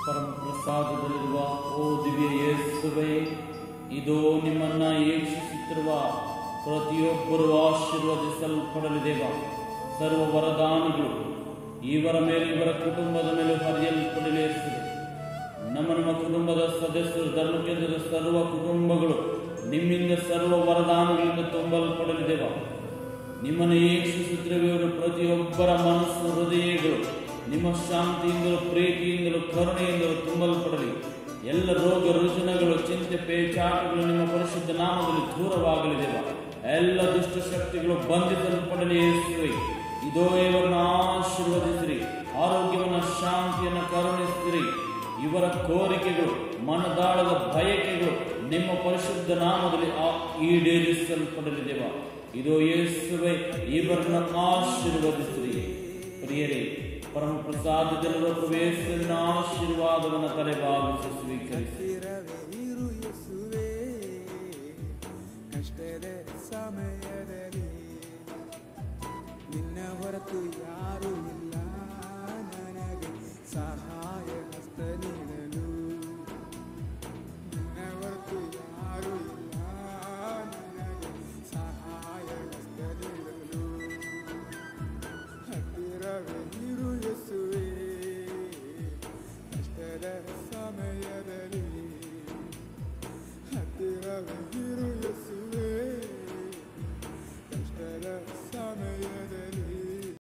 ಪರಮ ಪ್ರಸಾದದಲ್ಲಿರುವ ಓ ದಿವ್ಯ ಯೇಸುವೆ ಇದು ನಿಮ್ಮನ್ನ ಏಕ್ಷಿಸುತ್ತಿರುವ ಪ್ರತಿಯೊಬ್ಬರು ಆಶೀರ್ವದಿಸಲ್ಪಡಲಿದೇವ ಸರ್ವ ವರದಾನಗಳು ಇವರ ಮೇಲೆ ಇವರ ಕುಟುಂಬದ ಮೇಲೆ ಹರಿಯಲ್ಪಡಲಿರುತ್ತದೆ ನಮ್ಮ ನಮ್ಮ ಕುಟುಂಬದ ಸದಸ್ಯರು ಧರ್ಮಕೇಂದ್ರದ ಸರ್ವ ಕುಟುಂಬಗಳು ನಿಮ್ಮಿಂದ ಸರ್ವ ವರದಾನಗಳಿಂದ ತುಂಬಲ್ಪಡಲಿದೇವ ನಿಮ್ಮನ್ನು ಏಕ್ಷಿಸುತ್ತಿರುವವರು ಪ್ರತಿಯೊಬ್ಬರ ಮನಸ್ಸು ಹೃದಯಗಳು ನಿಮ್ಮ ಶಾಂತಿಯಿಂದಲೂ ಪ್ರೀತಿಯಿಂದಲೂ ಕರುಣೆಯಿಂದಲೂ ತುಂಬಲ್ಪಡಲಿ ಎಲ್ಲ ರೋಗ ರುಜಿನಗಳು ಚಿಂತೆ ಪೇಚಾಟಗಳು ನಿಮ್ಮ ಪರಿಶುದ್ಧ ನಾಮದಲ್ಲಿ ದೂರವಾಗಲಿದೆವ ಎಲ್ಲ ದುಷ್ಟ ಶಕ್ತಿಗಳು ಬಂಧಿಸಲ್ಪಡಲಿ ಯೇಸುವೆ ಇದೋ ಇವರನ್ನು ಆಶೀರ್ವದಿಸಿರಿ ಆರೋಗ್ಯವನ್ನ ಶಾಂತಿಯನ್ನು ಕರುಣಿಸಿರಿ ಇವರ ಕೋರಿಕೆಗಳು ಮನದಾಳದ ಬಯಕೆಗಳು ನಿಮ್ಮ ಪರಿಶುದ್ಧ ನಾಮದಲ್ಲಿ ಆ- ಈಡೇರಿಸಲ್ಪಡಲಿದೆವ ಇದೋ ಯೇಸುವೆ ಇವರನ್ನು ಆಶೀರ್ವದಿಸಿರಿ ಪ್ರಿಯರೇ ಪರಮ ಪ್ರಸಾದದಲ್ಲಿರುವ ಪ್ರವೇಶದ ಆಶೀರ್ವಾದವನ್ನು ತಲೆಬಾಗಿಸಿ ಸ್ವೀಕರಿಸಿ ಹತ್ತಿರವೇ ಇರು ಯೇಸುವೇ ಕಷ್ಟದ ಸಮಯದಲ್ಲಿ ನಿನ್ನ ಹೊರತು ಯಾರು ಇಲ್ಲ